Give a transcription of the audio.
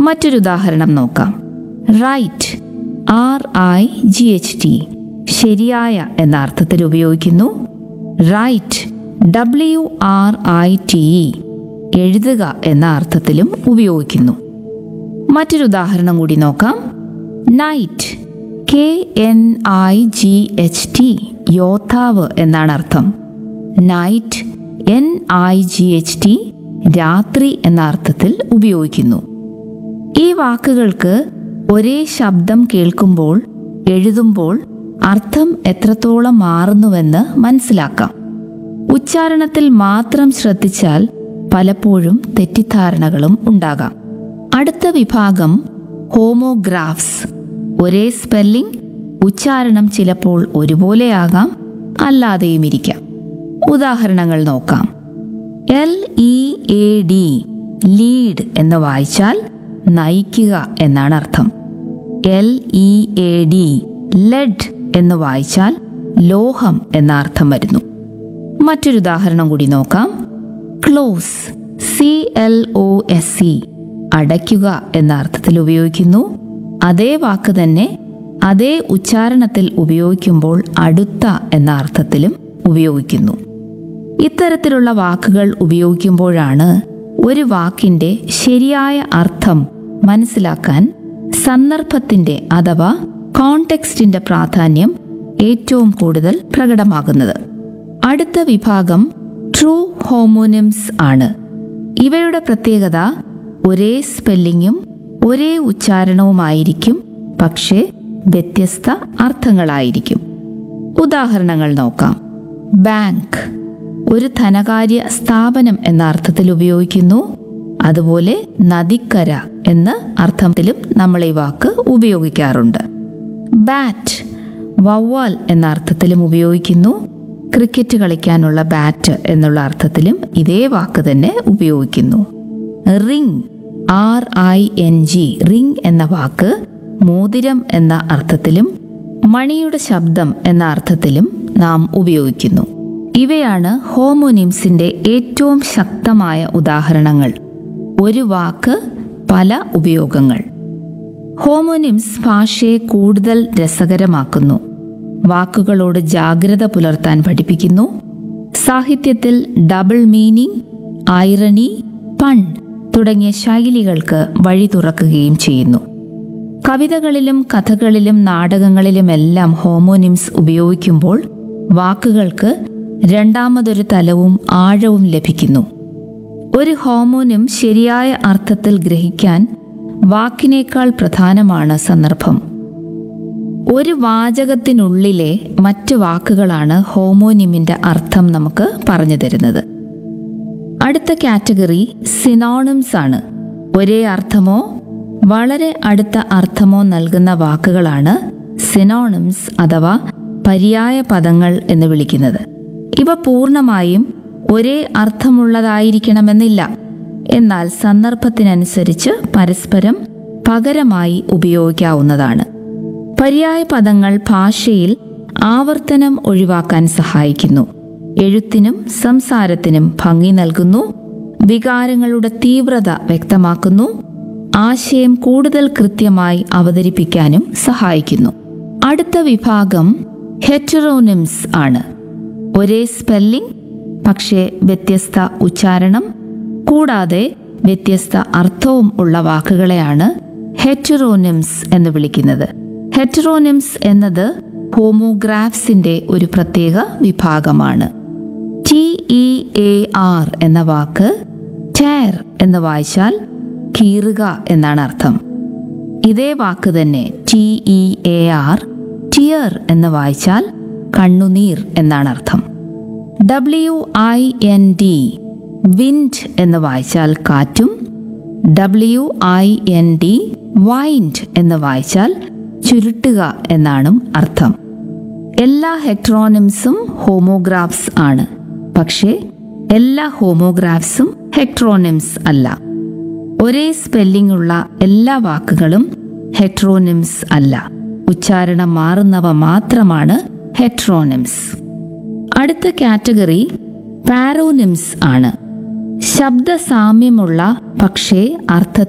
മറ്റൊരു ഉദാഹരണം നോക്കാം right R I G H T ശരിയായ എന്ന അർത്ഥത്തിൽ ഉപയോഗിക്കുന്നു write W R I T E എഴുതുക എന്ന അർത്ഥത്തിലും ഉപയോഗിക്കുന്നു മറ്റൊരു ഉദാഹരണം കൂടി നോക്കാം knight K N I G H T യോദ്ധാവ് എന്നാണ് അർത്ഥം night N I G H T രാത്രി എന്ന അർത്ഥത്തിൽ ഉപയോഗിക്കുന്നു ഈ വാക്കുകൾക്ക് ഒരേ ശബ്ദം കേൾക്കുമ്പോൾ എഴുതുമ്പോൾ അർത്ഥം എത്രത്തോളം മാറുന്നുവെന്ന് മനസ്സിലാക്കാം ഉച്ചാരണത്തിൽ മാത്രം ശ്രദ്ധിച്ചാൽ പലപ്പോഴും തെറ്റിദ്ധാരണകളും ഉണ്ടാകാം അടുത്ത വിഭാഗം ഹോമോഗ്രാഫ്സ് ഒരേ സ്പെല്ലിംഗ് ഉച്ചാരണം ചിലപ്പോൾ ഒരുപോലെയാകാം അല്ലാതെയും ഇരിക്കാം ഉദാഹരണങ്ങൾ നോക്കാം L E A D lead എന്ന് വായിച്ചാൽ നയിക്കുക എന്നാണ് അർത്ഥം L E A D lead എന്ന് വായിച്ചാൽ ലോഹം എന്ന അർത്ഥം വരുന്നു മറ്റൊരു ഉദാഹരണം കൂടി നോക്കാം close C L O S C അടയ്ക്കുക എന്ന അർത്ഥത്തിൽ ഉപയോഗിക്കുന്നു അതേ വാക്ക് തന്നെ അതേ ഉച്ചാരണത്തിൽ ഉപയോഗിക്കുമ്പോൾ അടുത്ത എന്ന അർത്ഥത്തിലും ഉപയോഗിക്കുന്നു ഇത്തരത്തിലുള്ള വാക്കുകൾ ഉപയോഗിക്കുമ്പോഴാണ് ഒരു വാക്കിന്റെ ശരിയായ അർത്ഥം മനസ്സിലാക്കാൻ സന്ദർഭത്തിന്റെ അഥവാ കോണ്ടെക്സ്റ്റിന്റെ പ്രാധാന്യം ഏറ്റവും കൂടുതൽ പ്രകടമാകുന്നത് അടുത്ത വിഭാഗം ട്രൂ ഹോമോനിംസ് ആണ് ഇവയുടെ പ്രത്യേകത ഒരേ സ്പെല്ലിങ്ങും ഒരേ ഉച്ചാരണവുമായിരിക്കും പക്ഷേ വ്യത്യസ്ത അർത്ഥങ്ങളായിരിക്കും ഉദാഹരണങ്ങൾ നോക്കാം ബാങ്ക് ഒരു ധനകാര്യ സ്ഥാപനം എന്ന അർത്ഥത്തിൽ ഉപയോഗിക്കുന്നു അതുപോലെ നദിക്കര എന്ന അർത്ഥത്തിലും നമ്മൾ ഈ വാക്ക് ഉപയോഗിക്കാറുണ്ട് ബാറ്റ് വവ്വാൽ എന്ന അർത്ഥത്തിലും ഉപയോഗിക്കുന്നു ക്രിക്കറ്റ് കളിക്കാനുള്ള ബാറ്റ് എന്നുള്ള അർത്ഥത്തിലും ഇതേ വാക്ക് തന്നെ ഉപയോഗിക്കുന്നു ring R I N G ring എന്ന വാക്ക് മോതിരം എന്ന അർത്ഥത്തിലും മണിയുടെ ശബ്ദം എന്ന അർത്ഥത്തിലും നാം ഉപയോഗിക്കുന്നു ഇവയാണ് ഹോമോനിംസിന്റെ ഏറ്റവും ശക്തമായ ഉദാഹരണങ്ങൾ ഒരു വാക്ക് പല ഉപയോഗങ്ങൾ ഹോമോനിംസ് ഭാഷയെ കൂടുതൽ രസകരമാക്കുന്നു വാക്കുകളോട് ജാഗ്രത പുലർത്താൻ പഠിപ്പിക്കുന്നു സാഹിത്യത്തിൽ ഡബിൾ മീനിങ് ഐറണി പൺ തുടങ്ങിയ ശൈലികൾക്ക് വഴി തുറക്കുകയും ചെയ്യുന്നു കവിതകളിലും കഥകളിലും നാടകങ്ങളിലുമെല്ലാം ഹോമോനിംസ് ഉപയോഗിക്കുമ്പോൾ വാക്കുകൾക്ക് രണ്ടാമതൊരു തലവും ആഴവും ലഭിക്കുന്നു ഒരു ഹോമോനിം ശരിയായ അർത്ഥത്തിൽ ഗ്രഹിക്കാൻ വാക്കിനേക്കാൾ പ്രധാനമാണ് സന്ദർഭം ഒരു വാചകത്തിനുള്ളിലെ മറ്റ് വാക്കുകളാണ് ഹോമോനിമിന്റെ അർത്ഥം നമുക്ക് പറഞ്ഞു തരുന്നത് അടുത്ത കാറ്റഗറി സിനോണിംസ് ആണ് ഒരേ അർത്ഥമോ വളരെ അടുത്ത അർത്ഥമോ നൽകുന്ന വാക്കുകളാണ് സിനോണിംസ് അഥവാ പര്യായ പദങ്ങൾ എന്ന് വിളിക്കുന്നത് ഇവ പൂർണ്ണമായും ഒരേ അർത്ഥമുള്ളതായിരിക്കണമെന്നില്ല എന്നാൽ സന്ദർഭത്തിനനുസരിച്ച് പരസ്പരം പകരമായി ഉപയോഗിക്കാവുന്നതാണ് പര്യായ പദങ്ങൾ ഭാഷയിൽ ആവർത്തനം ഒഴിവാക്കാൻ സഹായിക്കുന്നു എഴുത്തിനും സംസാരത്തിനും ഭംഗി നൽകുന്നു വികാരങ്ങളുടെ തീവ്രത വ്യക്തമാക്കുന്നു ആശയം കൂടുതൽ കൃത്യമായി അവതരിപ്പിക്കാനും സഹായിക്കുന്നു അടുത്ത വിഭാഗം ഹെറ്ററോണിംസ് ആണ് ഒരേ സ്പെല്ലിംഗ് പക്ഷേ വ്യത്യസ്ത ഉച്ചാരണം കൂടാതെ വ്യത്യസ്ത അർത്ഥവും ഉള്ള വാക്കുകളെയാണ് ഹെറ്ററോണിംസ് എന്ന് വിളിക്കുന്നത് ഹെറ്ററോണിംസ് എന്നത് ഹോമോഗ്രാഫ്സിന്റെ ഒരു പ്രത്യേക വിഭാഗമാണ് ടി ഇ എ ആർ എന്ന വാക്ക് ടയർ എന്ന് വായിച്ചാൽ കീറുക എന്നാണ് അർത്ഥം ഇതേ വാക്ക് തന്നെ T E A R tear എന്ന് വായിച്ചാൽ കണ്ണുനീർ എന്നാണ് അർത്ഥം W I N D wind എന്ന് വായിച്ചാൽ കാറ്റും W I N D wind എന്ന് വായിച്ചാൽ ചുരുട്ടുക എന്നാണ് അർത്ഥം എല്ലാ ഹെക്ട്രോണിംസും ഹോമോഗ്രാഫ്സ് ആണ് പക്ഷേ എല്ലാ ഹോമോഗ്രാഫ്സും ഹെക്ട്രോണിംസ് അല്ല ഒരേ സ്പെല്ലിംഗ് ഉള്ള എല്ലാ വാക്കുകളും ഹെട്രോണിംസ് അല്ല ഉച്ചാരണം മാറുന്നവ മാത്രമാണ് ഹെട്രോണിംസ് അടുത്ത കാറ്റഗറി പാരോനിംസ് ആണ് ശബ്ദ സാമ്യമുള്ള പക്ഷേ അർത്ഥത്തിൽ